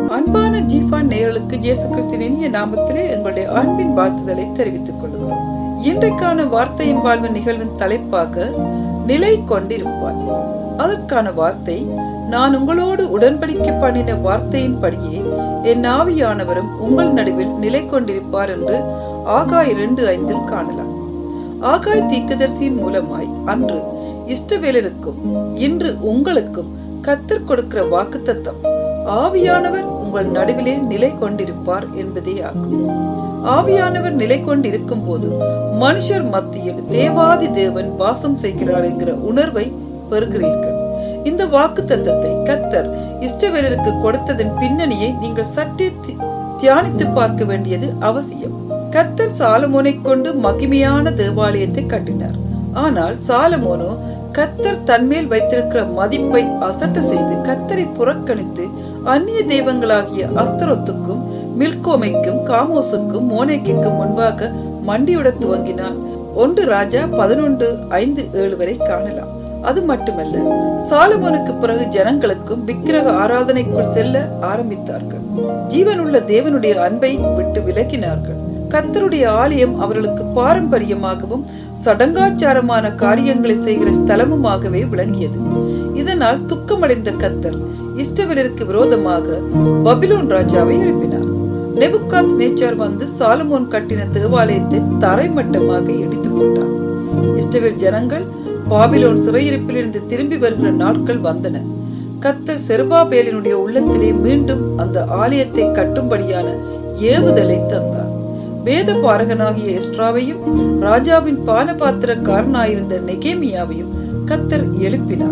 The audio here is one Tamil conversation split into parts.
அன்பான ஜீஃபான் நேயர்களுக்கு இயேசு கிறிஸ்துவின் இனிய நாமத்திலே எங்களுடைய அன்பின் வாழ்த்துதலை தெரிவித்துக் கொள்கிறோம் இன்றைக்கான வார்த்தையின் வாழ்வு நிகழ்வின் தலைப்பாக நிலை கொண்டிருப்பார் அதற்கான வார்த்தை நான் உங்களோடு உடன்படிக்கை பண்ணின வார்த்தையின்படியே என் ஆவியானவரும் உங்கள் நடுவில் நிலை கொண்டிருப்பார் என்று ஆகாய் இரண்டு ஐந்தில் காணலாம் ஆகாய் தீர்க்கதரிசியின் மூலமாய் அன்று இஷ்டவேலருக்கும் இன்று உங்களுக்கும் கத்தர் கொடுக்கிற வாக்குத்தத்தம் ஆவியானவர் உங்கள் நடுவிலே நிலை கொண்டிருப்பார் என்பதே ஆகும் ஆவியானவர் நிலை கொண்டிருக்கும் போது மனுஷர் மத்தியில் தேவாதி தேவன் வாசம் செய்கிறார் என்கிற உணர்வை பெறுகிறீர்கள் இந்த வாக்கு தத்தத்தை கத்தர் இஷ்டவேலருக்கு கொடுத்ததன் பின்னணியை நீங்கள் சற்றே தி- தியானித்து பார்க்க வேண்டியது அவசியம் கத்தர் சாலமோனை கொண்டு மகிமையான தேவாலயத்தை கட்டினார் ஆனால் சாலமோனோ கத்தர் தன்மேல் வைத்திருக்கிற மதிப்பை அசட்ட செய்து கத்தரை புறக்கணித்து அந்நிய தெய்வங்களாகிய அஸ்தரோத்துக்கும் மில்கோமைக்கும் காமோசுக்கும் மோனேக்கிற்கும் முன்பாக மண்டியுட துவங்கினான் ஒன்று ராஜா பதினொன்று ஐந்து ஏழு வரை காணலாம் அது மட்டுமல்ல சாலமோனுக்கு பிறகு ஜனங்களுக்கும் விக்கிரக ஆராதனைக்குள் செல்ல ஆரம்பித்தார்கள் ஜீவனுள்ள தேவனுடைய அன்பை விட்டு விலகினார்கள் கத்தருடைய ஆலயம் அவர்களுக்கு பாரம்பரியமாகவும் சடங்காச்சாரமான காரியங்களை செய்கிற ஸ்தலமுமாகவே விளங்கியது இதனால் துக்கமடைந்த கத்தர் இஷ்டவேலருக்கு விரோதமாக பபிலோன் ராஜாவை எழுப்பினார் நெபுகாத் நேச்சார் வந்து சாலமோன் கட்டின தேவாலயத்தை தரைமட்டமாக இடித்து போட்டார் இஸ்ரவேல் ஜனங்கள் பாபிலோன் சிறையிருப்பிலிருந்து திரும்பி வருகிற நாட்கள் வந்தன கத்தர் செருபாபேலினுடைய உள்ளத்திலே மீண்டும் அந்த ஆலயத்தை கட்டும்படியான ஏவுதலை தந்தார் வேத பாரகனாகிய எஸ்ட்ராவையும் ராஜாவின் பானபாத்திரக்காரனாயிருந்த நெகேமியாவையும் கத்தர் எழுப்பினார்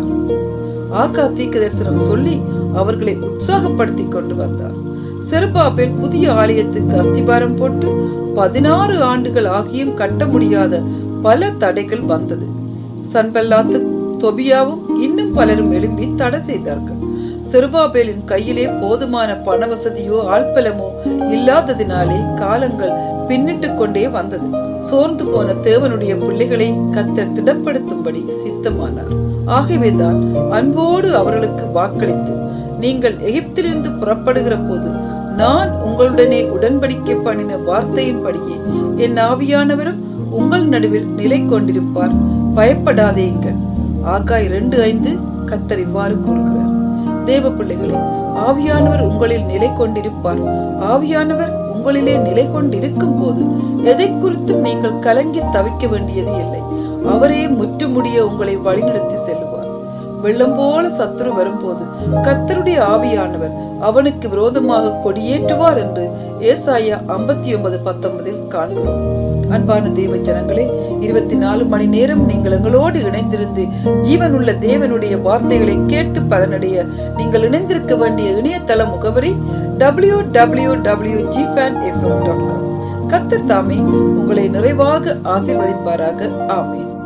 ஆகா தீர்க்க தரிசனம் சொல்லி அவர்களை உற்சாகப்படுத்தி கொண்டு வந்தார் செருபாபேல் புதிய ஆலயத்துக்கு அஸ்திபாரம் போட்டு பதினாறு ஆண்டுகள் ஆகியும் கட்ட முடியாத பல தடைகள் வந்தது சன்பல்லாத்து தொபியாவும் இன்னும் பலரும் எழும்பி தடை செய்தார்கள் செருபாபேலின் கையிலே போதுமான பண வசதியோ ஆள்பலமோ இல்லாததினாலே காலங்கள் பின்னிட்டு கொண்டே வந்தது சோர்ந்து போன தேவனுடைய பிள்ளைகளை கத்தர் திடப்படுத்தும்படி சித்தமானார் ஆகவேதான் அன்போடு அவர்களுக்கு வாக்களித்து நீங்கள் எகிப்திலிருந்து புறப்படுகிற போது நான் உங்களுடனே உடன்படிக்கை பண்ணின வார்த்தையின்படியே என் ஆவியானவரும் உங்கள் நடுவில் நிலை கொண்டிருப்பார் பயப்படாதேங்கள் ஆகாய் இரண்டு ஐந்து கத்தர் இவ்வாறு கூறுகிறார் தேவ பிள்ளைகளே ஆவியானவர் உங்களில் நிலை கொண்டிருப்பார் ஆவியானவர் உங்களிலே நிலை கொண்டிருக்கும் போது எதை குறித்தும் நீங்கள் கலங்கி தவிக்க வேண்டியது இல்லை அவரே முற்றுமுடிய உங்களை வழிநடத்தி செல்லுவார் வெள்ளம் போல சத்துரு வரும்போது கர்த்தருடைய ஆவியானவர் அவனுக்கு விரோதமாக கொடியேற்றுவார் என்று ஏசாயா ஐம்பத்தி ஒன்பது பத்தொன்பதில் காண்கிறோம் அன்பான தேவ ஜனங்களே இருபத்தி நாலு மணி நேரம் நீங்கள் எங்களோடு இணைந்திருந்து ஜீவனுள்ள தேவனுடைய வார்த்தைகளை கேட்டு பலனடைய நீங்கள் இணைந்திருக்க வேண்டிய இணையதள முகவரி W W W G fan dot com Qatar தாமே உங்களை நிறைவாக ஆசீர்வதிப்பாராக ஆமேன்